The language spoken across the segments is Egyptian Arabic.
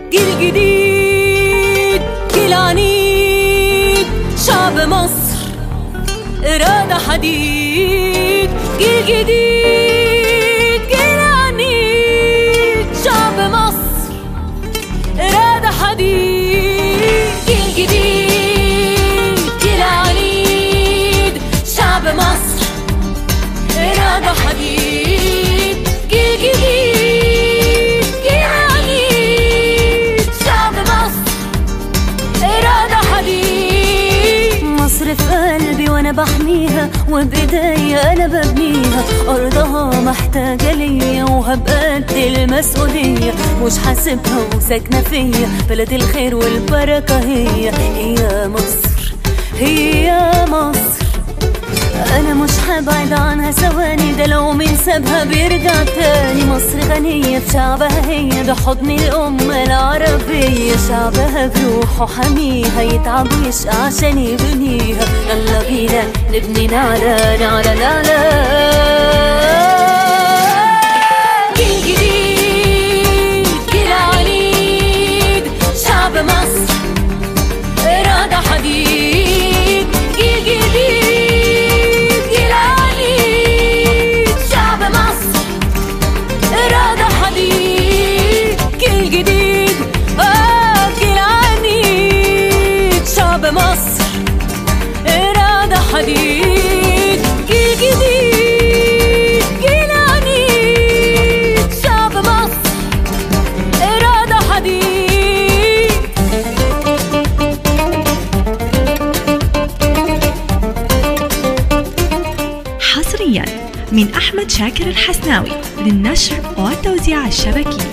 جيل جديد جيل عنيد شعب مصر إرادة حديد جيل جديد جيل عنيد شعب مصر إرادة حديد جيل جديد جيل عنيد شعب مصر إرادة حديد جيل جديد جيل عنيد شعب مصر إرادة حديد مصر في قلبي وانا بحميها وبايديا انا ببنيها ارضها محتاجة ليا وهبقى قد المسؤولية مش حاسبها وساكنة فيا بلد الخير والبركة هي هي مصر هي مصر انا مش هبعد عنها ثواني ده لو مين سابها بيرجع تاني مصر غنية بشعبها هي ده حضن الأمة العربية شعبها بروحه حميها يتعب ويشقى عشان يبنيها يلا بينا نبني نعلى نعلى نعلى جيل جديد جيل عنيد شعب مصر إرادة حديد جيل جديد جيل عنيد شعب مصر إرادة حديد جيل جديد آه جيل عنيد شعب مصر إرادة حديد جيل جديد جيل عنيد شعب مصر إرادة حديد حصريا من أحمد شاكر الحسناوي للنشر والتوزيع الشبكي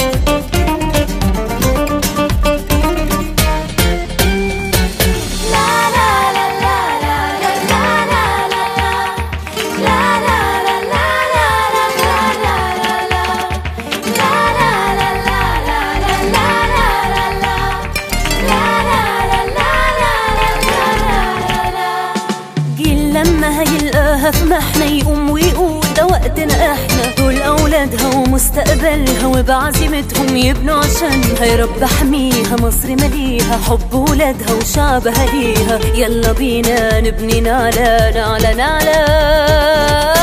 جيل لما هيلقاها في محنة يقوم ويقول ده وقتنا احنا دول اولادها ومستقبلها وبعزيمتهم يبنوا عشانها يا رب احميها مصر مليها حب ولادها وشعبها ليها يلا بينا نبني نعلى نعلى نعلى